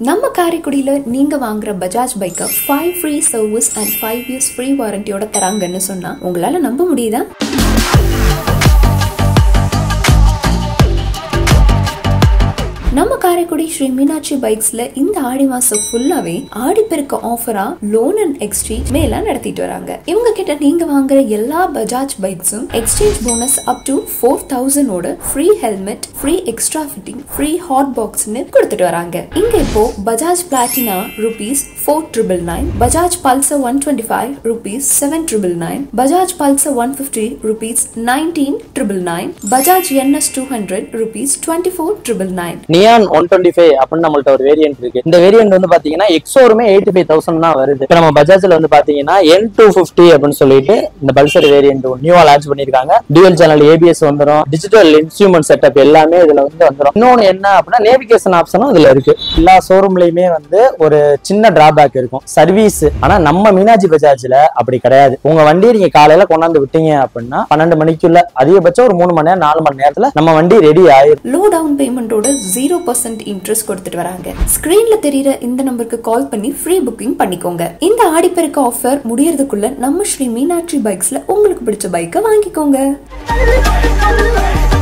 நம்ம காரைக்குடியில நீங்க வாங்குற பஜாஜ் பைக்கை five free service and five years free வாரண்டியோட தராங்கன்னு சொன்னா உங்களால நம்ப முடியுதா நம்ம காரைக்குடி ஸ்ரீ மீனாட்சி பைக்ஸ்ல இந்த ஆடி மாசம் ஃபுல்லாவே ஆடி பெருக்க ஆஃபரா லோன் அண்ட் எக்ஸ்சேஞ்ச் மேலாம் நடத்திட்டு வராங்க இவங்க கிட்ட நீங்க வாங்குற எல்லா பஜாஜ் பைக்ஸும் exchange bonus up to four தௌசண்டோட free helmet free extra fitting free hot பாக்ஸ்னு கொடுத்துட்டு வராங்க இங்க இப்போ Bajaj Platina rupees four triple nine Bajaj Pulsar one twenty five rupees seven triple nine Bajaj Pulsar one fifty rupees nineteen triple nine Bajaj NS two hundred rupees twenty four triple nine neon one twenty five அப்படின்னு நம்மள்ட்ட ஒரு variant இருக்கு இந்த variant வந்து பாத்தீங்கன்னா எக்ஸோருமே eighty five thousand தான் வருது இப்போ நம்ம பஜாஜ்ல வந்து பாத்தீங்கன்னா என் டூ ஃபிஃப்டி அப்படின்னு சொல்லிட்டு இந்த பல்சர் வேரியன்ட் நியூவா லான்ச் பண்ணிருக்காங்க டியூவல் சேனல் ஏபிஎஸ் வந்துடும் டிஜிட்டல் இன்ஸ்ட்ருமெண்ட் செட்டப் எல்லாமே இதுல வந்து வந்துடும் இன்னொன்னு என்ன அப்படின்னா நேவிகேஷன் ஆப்ஷனும் இதுல இருக்கு எல்லா ஷோரூம்லயுமே வந்து ஒரு சின்ன டிராபேக் இருக்கும் சர்வீஸ் ஆனா நம்ம மீனாட்சி பஜாஜ்ல அப்படி கிடையாது உங்க வண்டியை நீங்க காலையில கொண்டாந்து விட்டீங்க அப்படின்னா பன்னெண்டு மணிக்குள்ள அதிகபட்சம் ஒரு மூணு மணி நேரம் நாலு மணி நேரத்துல நம்ம வண்டி ரெடி ஆயிரும் லோ டவுன் பேமெண்டோட ஜீரோ பர்சன்ட் இன்ட்ரெஸ்ட் கொடுத்துட்டு வராங்க ஸ்கிரீன்ல தெரியுற இந்த நம்பருக்கு கால் பண்ணி ஃப்ரீ புக்கிங் பண்ணிக்கோங்க இந்த ஆடிப்பெருக்க ஆஃபர் முடியறதுக்குள்ள நம்ம ஸ்ரீ மீனாட்சி பைக்ஸ்ல உங்களுக்கு பிடிச்ச பைக்கை வாங்கிக்கோங்க